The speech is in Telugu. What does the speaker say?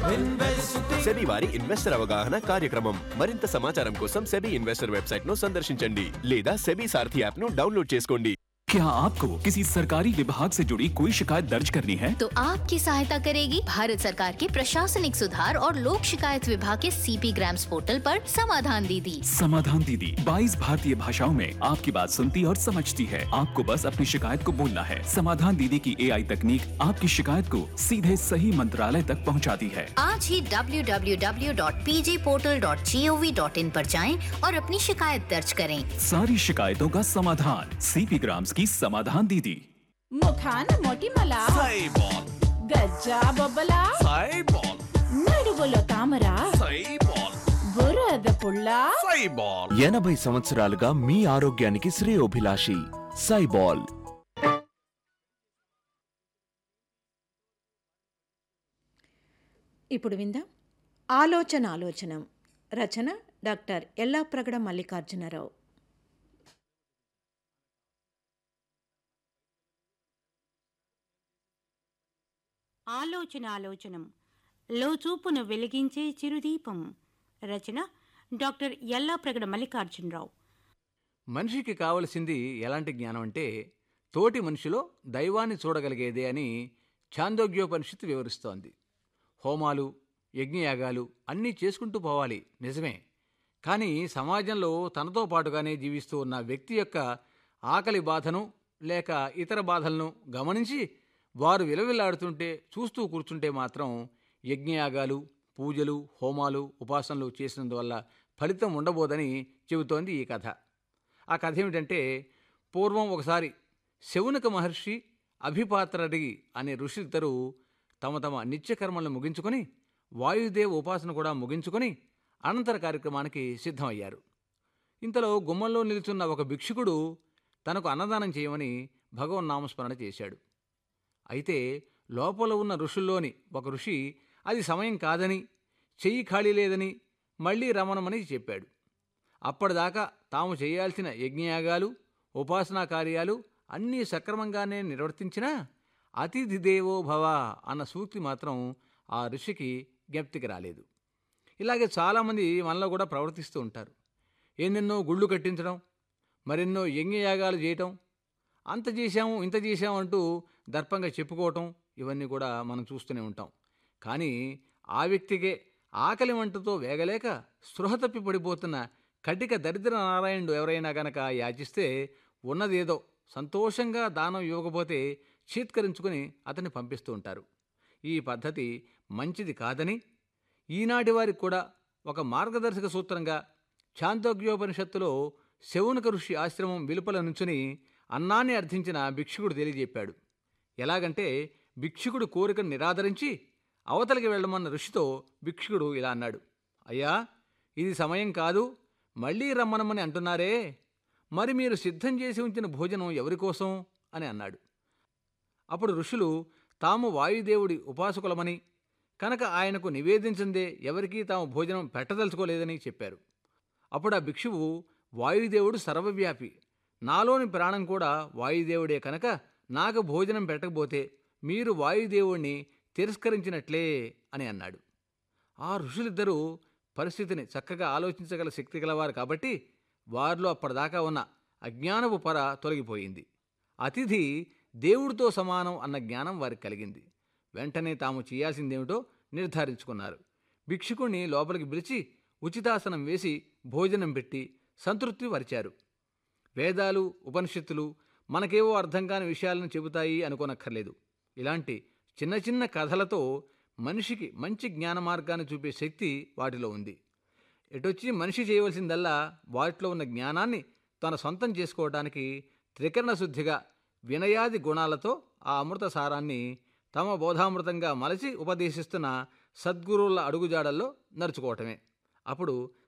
సెబీ వారి ఇన్వెస్టర్ అవగాహన కార్యక్రమం మరింత సమాచారం కోసం సెబీ ఇన్వెస్టర్ వెబ్సైట్ ను సందర్శించండి లేదా సెబీ సారథి యాప్ ను డౌన్లోడ్ చేసుకోండి क्या आपको किसी सरकारी विभाग से जुड़ी कोई शिकायत दर्ज करनी है तो आपकी सहायता करेगी भारत सरकार के प्रशासनिक सुधार और लोक शिकायत विभाग के सीपी ग्राम्स पोर्टल पर समाधान दीदी समाधान दीदी 22 भारतीय भाषाओं में आपकी बात सुनती और समझती है आपको बस अपनी शिकायत को बोलना है समाधान दीदी की एआई तकनीक आपकी शिकायत को सीधे सही मंत्रालय तक पहुंचाती है आज ही www.pjportal.gov.in पर जाएं और अपनी शिकायत दर्ज करें सारी शिकायतों का समाधान सीपी ग्राम्स की समाधान दीदी ముఖాన మొటిమల గజ్జా బొబ్బల నడువులో తామర బురద పుల్ల ఎనభై సంవత్సరాలుగా మీ ఆరోగ్యానికి శ్రేయోభిలాషి సైబాల్ ఇప్పుడు విందాం ఆలోచన ఆలోచనం రచన డాక్టర్ ఎల్లాప్రగడ మల్లికార్జునరావు ఆలోచన ఆలోచనం లోచూపును వెలిగించే చిరుదీపం రచన డాక్టర్ ఎల్లాప్రగడ మల్లికార్జునరావు మనిషికి కావలసింది ఎలాంటి జ్ఞానం అంటే తోటి మనిషిలో దైవాన్ని చూడగలిగేదే అని ఛాందోగ్యోపనిషత్తు వివరిస్తోంది హోమాలు యజ్ఞయాగాలు అన్నీ చేసుకుంటూ పోవాలి నిజమే కానీ సమాజంలో తనతో పాటుగానే జీవిస్తూ ఉన్న వ్యక్తి యొక్క ఆకలి బాధను లేక ఇతర బాధలను గమనించి వారు విలవిల్లాడుతుంటే చూస్తూ కూర్చుంటే మాత్రం యజ్ఞయాగాలు పూజలు హోమాలు ఉపాసనలు చేసినందువల్ల ఫలితం ఉండబోదని చెబుతోంది ఈ కథ ఆ కథ ఏమిటంటే పూర్వం ఒకసారి శౌనక మహర్షి అభిపాత్రడి అనే ఋషులిద్దరూ తమ తమ నిత్యకర్మలను ముగించుకొని వాయుదేవ ఉపాసన కూడా ముగించుకొని అనంతర కార్యక్రమానికి సిద్ధమయ్యారు ఇంతలో గుమ్మంలో నిలుచున్న ఒక భిక్షుకుడు తనకు అన్నదానం చేయమని భగవన్నామస్మరణ చేశాడు అయితే లోపల ఉన్న ఋషుల్లోని ఒక ఋషి అది సమయం కాదని చెయ్యి ఖాళీ లేదని మళ్ళీ రమణమని చెప్పాడు అప్పటిదాకా తాము చేయాల్సిన యజ్ఞయాగాలు ఉపాసనా కార్యాలు అన్నీ సక్రమంగానే నిర్వర్తించినా అతిథి దేవో భవ అన్న సూక్తి మాత్రం ఆ ఋషికి జ్ఞప్తికి రాలేదు ఇలాగే చాలామంది మనలో కూడా ప్రవర్తిస్తూ ఉంటారు ఎన్నెన్నో గుళ్ళు కట్టించడం మరెన్నో యజ్ఞయాగాలు చేయటం అంత చేశాము ఇంత చేశాము అంటూ దర్పంగా చెప్పుకోవటం ఇవన్నీ కూడా మనం చూస్తూనే ఉంటాం కానీ ఆ వ్యక్తికే ఆకలి వంటతో వేగలేక స్పృహ తప్పి పడిపోతున్న కటిక దరిద్ర నారాయణుడు ఎవరైనా గనక యాచిస్తే ఉన్నదేదో సంతోషంగా దానం ఇవ్వకపోతే చీత్కరించుకుని అతన్ని పంపిస్తూ ఉంటారు ఈ పద్ధతి మంచిది కాదని ఈనాటి వారికి కూడా ఒక మార్గదర్శక సూత్రంగా ఛాందోగ్యోపనిషత్తులో శౌనక ఋషి ఆశ్రమం వెలుపల నుంచుని అన్నాన్ని అర్థించిన భిక్షుకుడు తెలియజెప్పాడు ఎలాగంటే భిక్షుకుడు కోరికను నిరాదరించి అవతలికి వెళ్ళమన్న ఋషితో భిక్షుకుడు ఇలా అన్నాడు అయ్యా ఇది సమయం కాదు మళ్ళీ రమ్మనమని అంటున్నారే మరి మీరు సిద్ధం చేసి ఉంచిన భోజనం ఎవరి కోసం అని అన్నాడు అప్పుడు ఋషులు తాము వాయుదేవుడి ఉపాసకులమని కనుక ఆయనకు నివేదించిందే ఎవరికీ తాము భోజనం పెట్టదలుచుకోలేదని చెప్పారు అప్పుడు ఆ భిక్షువు వాయుదేవుడు సర్వవ్యాపి నాలోని ప్రాణం కూడా వాయుదేవుడే కనుక నాకు భోజనం పెట్టకపోతే మీరు వాయుదేవుణ్ణి తిరస్కరించినట్లే అని అన్నాడు ఆ ఋషులిద్దరూ పరిస్థితిని చక్కగా ఆలోచించగల శక్తి గలవారు కాబట్టి వారిలో అప్పటిదాకా ఉన్న అజ్ఞానపు పొర తొలగిపోయింది అతిథి దేవుడితో సమానం అన్న జ్ఞానం వారికి కలిగింది వెంటనే తాము చేయాల్సిందేమిటో నిర్ధారించుకున్నారు భిక్షుకుణ్ణి లోపలికి పిలిచి ఉచితాసనం వేసి భోజనం పెట్టి సంతృప్తి పరిచారు వేదాలు ఉపనిషత్తులు మనకేవో అర్థం కాని విషయాలను చెబుతాయి అనుకోనక్కర్లేదు ఇలాంటి చిన్న చిన్న కథలతో మనిషికి మంచి జ్ఞాన మార్గాన్ని చూపే శక్తి వాటిలో ఉంది ఎటొచ్చి మనిషి చేయవలసిందల్లా వాటిలో ఉన్న జ్ఞానాన్ని తన సొంతం చేసుకోవడానికి త్రికరణ శుద్ధిగా వినయాది గుణాలతో ఆ అమృత సారాన్ని తమ బోధామృతంగా మలచి ఉపదేశిస్తున్న సద్గురువుల అడుగుజాడల్లో నడుచుకోవటమే అప్పుడు